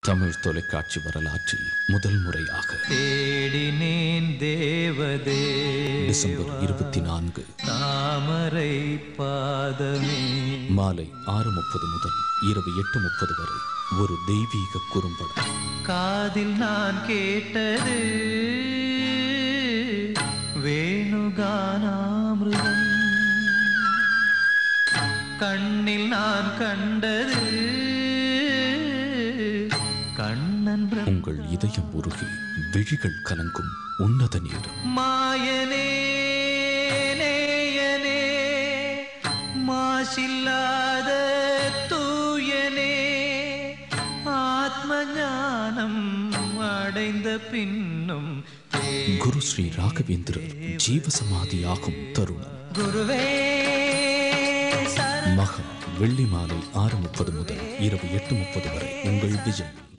தமிழ் தொலைக்காட்சி வரலாற்றில் முதல் முறையாக தேடினேன் தேவதே டிசம்பர் இருபத்தி நான்கு தாமரை பாதமே மாலை ஆறு முப்பது முதல் இரவு எட்டு முப்பது வரை ஒரு தெய்வீக குறும்படம் காதில் நான் கேட்டது வேணுகானாமிருதம் கண்ணில் நான் கண்டது கண்ணன் பிர- உங்கள் இதயம் உருகி விழிகள் கலங்கும் உன்னத நேரம் மாயனே நேயனே மாசில்லாத தூயனே ஆத்ம ஞானம் அடைந்த பின்னும் தே- குரு ஸ்ரீ ராகவேந்திரர் ஜீவசமாதியாகும் தருணம் குருவே சரணம் மகா வெள்ளி மாலை ஆறு முப்பது முதல் இரவு எட்டு முப்பது வரை உங்கள் விஜய்